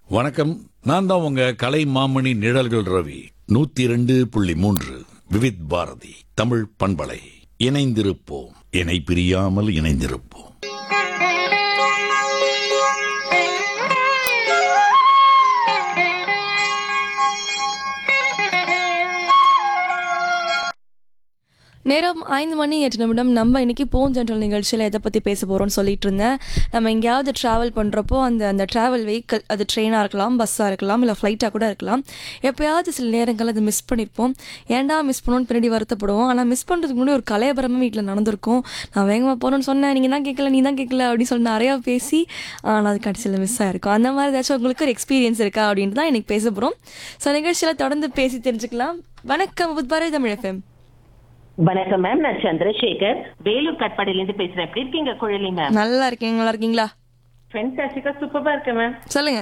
வணக்கம் நான் தான் உங்க கலை மாமணி நிழல்கள் ரவி நூத்தி இரண்டு புள்ளி மூன்று விவித் பாரதி தமிழ் பண்பலை இணைந்திருப்போம் இணை பிரியாமல் இணைந்திருப்போம் நேரம் ஐந்து மணி எட்டு நிமிடம் நம்ம இன்னைக்கு போன் ஜென்ரல் நிகழ்ச்சியில் எதை பற்றி பேச போகிறோம்னு சொல்லிட்டு இருந்தேன் நம்ம எங்கேயாவது ட்ராவல் பண்ணுறப்போ அந்த அந்த ட்ராவல் வெஹிக்கிள் அது ட்ரெயினாக இருக்கலாம் பஸ்ஸாக இருக்கலாம் இல்லை ஃப்ளைட்டாக கூட இருக்கலாம் எப்போயாவது சில நேரங்கள் அதை மிஸ் பண்ணியிருப்போம் ஏன்டா மிஸ் பண்ணோன்னு பின்னாடி வருத்தப்படுவோம் ஆனால் மிஸ் பண்ணுறதுக்கு முன்னாடி ஒரு கலையபரமாக வீட்டில் நடந்திருக்கும் நான் வேகமாக போகணும்னு சொன்னேன் நீங்கள் தான் கேட்கல நீ தான் கேட்கல அப்படின்னு சொல்லி நிறையா பேசி ஆனால் அது கடைசியில் மிஸ் ஆயிருக்கும் அந்த மாதிரி ஏதாச்சும் உங்களுக்கு ஒரு எக்ஸ்பீரியன்ஸ் இருக்கா அப்படின்ட்டு தான் இன்னைக்கு பேச போகிறோம் ஸோ நிகழ்ச்சியில் தொடர்ந்து பேசி தெரிஞ்சுக்கலாம் வணக்கம் புத்பாரதி தமிழ் எஃப்எம் வணக்கம் மேம் நான் சந்திரசேகர் வேலூர் கட்பாடியில இருந்து பேசுறேன் எப்படி இருக்கீங்க குழலி மேம் நல்லா இருக்கீங்க நல்லா இருக்கீங்களா ஃபென்டாஸ்டிக்கா சூப்பரா இருக்கேன் மேம் சொல்லுங்க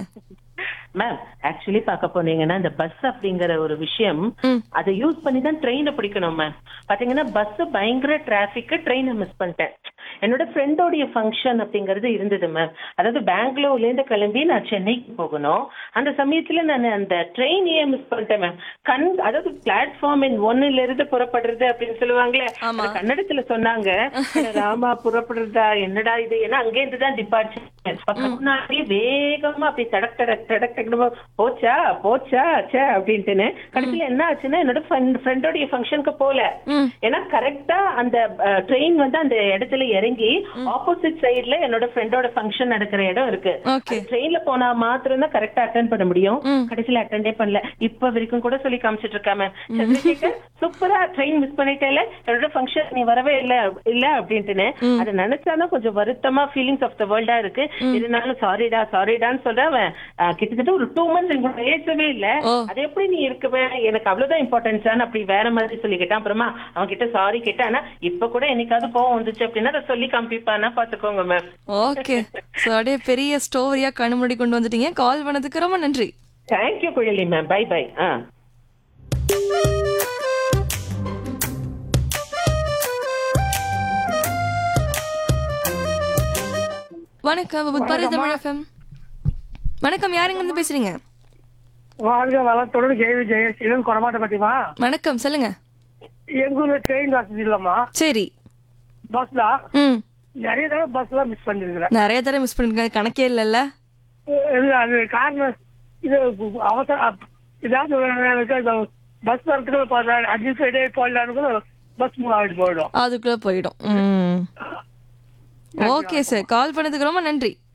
மேம் ஆக்சுவலி பார்க்க போனீங்கன்னா இந்த பஸ் அப்படிங்கிற ஒரு விஷயம் ம். அதை யூஸ் பண்ணி தான் ட்ரெயினை பிடிக்கணும் மேம் பாத்தீங்கன்னா பஸ் பயங்கர டிராபிக் ட்ரெயினை மிஸ் பண்ணிட்டேன் என்னோட ஃப்ரெண்டோடைய ஃபங்க்ஷன் அப்படிங்கிறது இருந்தது மேம் அதாவது பெங்களூர்ல இருந்து கிளம்பி நான் சென்னைக்கு போகணும் அந்த சமயத்துல நான் அந்த ட்ரெயினையே மிஸ் பண்ணிட்டேன் மேம் கண் அதாவது பிளாட்ஃபார்ம் எண் ஒன்னுல இருந்து புறப்படுறது அப்படின்னு சொல்லுவாங்களே ஆமா. அது கன்னடத்துல சொன்னாங்க அட ராமா புறப்படுறதா என்னடா இது ஏன்னா அங்கே இருந்து தான் டிபார்ச்சர் முன்னாடியே வேகமா அப்படி தடக் தடக் தடக் தடக் போச்சா போச்சா ச்சே அப்படின்ட்டுன்னு கடைசியில என்ன ஆச்சுன்னா என்னோட ஃப்ரெண்டோடைய ஃபங்க்ஷனுக்கு போல ம். ஏன்னா கரெக்டா அந்த ட்ரெயின் வந்து அந்த இடத்துல இறங்கி ஆப்போசிட் சைடுல என்னோட ஃப்ரெண்டோட ஃபங்க்ஷன் நடக்கிற இடம் இருக்கு ஓகே ட்ரெயின்ல போனா மாத்திரம் தான் கரெக்டா அட்டன் பண்ண முடியும் ம். கடைசியில அட்டெண்டே பண்ணல இப்ப வரைக்கும் கூட சொல்லி காமிச்சிட்டு இருக்காம சந்திரசேகர் சூப்பரா ட்ரெயின் மிஸ் பண்ணிட்டேல என்னோட ஃபங்க்ஷன் நீ வரவே இல்ல இல்ல அப்படின்ட்டுன்னு அதை நினைச்சாதான் கொஞ்சம் வருத்தமா ஃபீலிங்ஸ் ஆஃப் த வேர்ல்டா இருக்கு இருந்தாலும் சாரிடா சாரிடான்னு சொல்றேன் அவன் அஹ், கிட்டத்தட்ட ஒரு டூ மந்த்ஸ் எங்க கூட பேசவே இல்ல ஓ. அது எப்படி நீ இருக்கவே எனக்கு அவ்வளவுதான் இம்பார்ட்டன்ஸ் அப்படி வேற மாதிரி சொல்லிக்கிட்டான் அப்புறமா அவன் கிட்ட சாரி கேட்டேன் ஆனா இப்ப கூட என்னைக்காவது கோவம் வந்துச்சு அப்படின்னா அதை சொல்லி காமிப்பானா பாத்துக்கோங்க மேம் ஓகே ஸோ அப்படியே பெரிய ஸ்டோரியா கண்ணு முன்னாடி கொண்டு வந்துட்டீங்க கால் பண்ணதுக்கு ரொம்ப நன்றி thank you Kuzhali ma'am bye bye ஆ வணக்கம் புத்பாரதி தமிழ் எஃப்எம் வணக்கம் யாருங்க இருந்து பேசுறீங்க வாழ்க வளத்துடன் கேள்வி ஜெயசீலன் கொடமாட்ட பத்திமா வணக்கம் சொல்லுங்க எங்க ஊர்ல ட்ரெயின் வசதி இல்லம்மா சரி பஸ்ல ம் நிறைய தடவை பஸ் எல்லாம் மிஸ் பண்ணிருக்கிறேன் நிறைய தடவை மிஸ் பண்ணிருக்கேன் கணக்கே இல்லைல்ல இது அது காரணம் இது அவசர அப்- ஏதாவது பஸ் வரத்துக்கு அஞ்சு சைடே போயிடலான்னு பஸ் மூவ் ஆகிட்டு போயிடும் அதுக்குள்ள போயிடும் ம் ஓகே சார் கால் பண்ணதுக்கு ரொம்ப நன்றி